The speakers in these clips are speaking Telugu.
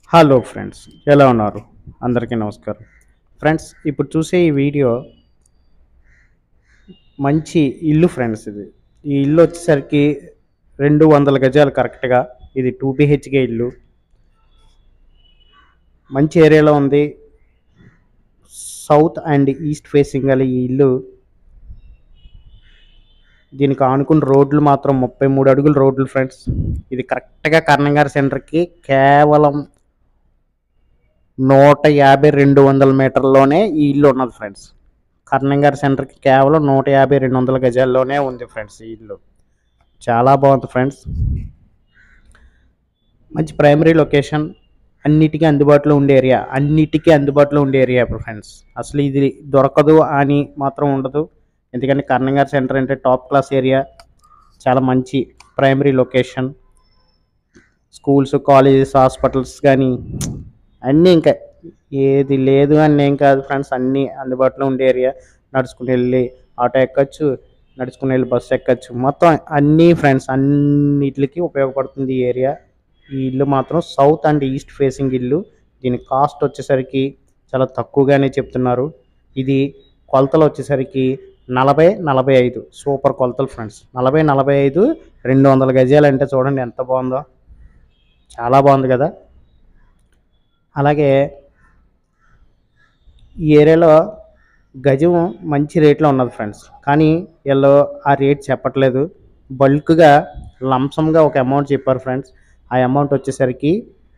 హలో ఫ్రెండ్స్ ఎలా ఉన్నారు అందరికీ నమస్కారం ఫ్రెండ్స్ ఇప్పుడు చూసే ఈ వీడియో మంచి ఇల్లు ఫ్రెండ్స్ ఇది ఈ ఇల్లు వచ్చేసరికి రెండు వందల గజాలు కరెక్ట్గా ఇది టూ బిహెచ్కే ఇల్లు మంచి ఏరియాలో ఉంది సౌత్ అండ్ ఈస్ట్ ఫేసింగ్ గల ఈ ఇల్లు దీనికి ఆనుకున్న రోడ్లు మాత్రం ముప్పై మూడు అడుగుల రోడ్లు ఫ్రెండ్స్ ఇది కరెక్ట్గా కర్ణంగారి సెంటర్కి కేవలం నూట యాభై రెండు వందల మీటర్లోనే ఈ ఇల్లు ఉన్నది ఫ్రెండ్స్ కర్ణంగారి సెంటర్కి కేవలం నూట యాభై రెండు వందల గజాల్లోనే ఉంది ఫ్రెండ్స్ ఈ ఇల్లు చాలా బాగుంది ఫ్రెండ్స్ మంచి ప్రైమరీ లొకేషన్ అన్నిటికీ అందుబాటులో ఉండే ఏరియా అన్నిటికీ అందుబాటులో ఉండే ఏరియా ఫ్రెండ్స్ అసలు ఇది దొరకదు అని మాత్రం ఉండదు ఎందుకంటే కర్ణంగారి సెంటర్ అంటే టాప్ క్లాస్ ఏరియా చాలా మంచి primary location schools colleges hospitals కానీ అన్నీ ఇంకా ఏది లేదు అని ఏం కాదు ఫ్రెండ్స్ అన్నీ అందుబాటులో ఉండే ఏరియా నడుచుకుని వెళ్ళి ఆటో ఎక్కచ్చు నడుచుకుని వెళ్ళి బస్సు ఎక్కచ్చు మొత్తం అన్నీ ఫ్రెండ్స్ అన్నిటికి ఉపయోగపడుతుంది ఈ ఏరియా ఈ ఇల్లు మాత్రం సౌత్ అండ్ ఈస్ట్ ఫేసింగ్ ఇల్లు దీని కాస్ట్ వచ్చేసరికి చాలా తక్కువగానే చెప్తున్నారు ఇది కొలతలు వచ్చేసరికి నలభై నలభై ఐదు సూపర్ కొలతలు ఫ్రెండ్స్ నలభై నలభై ఐదు రెండు వందల గజాలు అంటే చూడండి ఎంత బాగుందో చాలా బాగుంది కదా అలాగే ఈ ఏరియాలో గజం మంచి రేట్లో ఉన్నది ఫ్రెండ్స్ కానీ వీళ్ళు ఆ రేట్ చెప్పట్లేదు బల్క్గా లంసంగా ఒక అమౌంట్ చెప్పారు ఫ్రెండ్స్ ఆ అమౌంట్ వచ్చేసరికి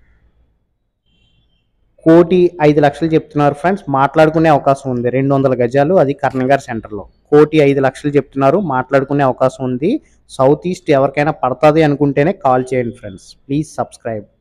కోటి ఐదు లక్షలు చెప్తున్నారు ఫ్రెండ్స్ మాట్లాడుకునే అవకాశం ఉంది రెండు వందల గజాలు అది కర్ణగారి సెంటర్లో కోటి ఐదు లక్షలు చెప్తున్నారు మాట్లాడుకునే అవకాశం ఉంది సౌత్ ఈస్ట్ ఎవరికైనా పడుతుంది అనుకుంటేనే కాల్ చేయండి ఫ్రెండ్స్ ప్లీజ్ సబ్స్క్రైబ్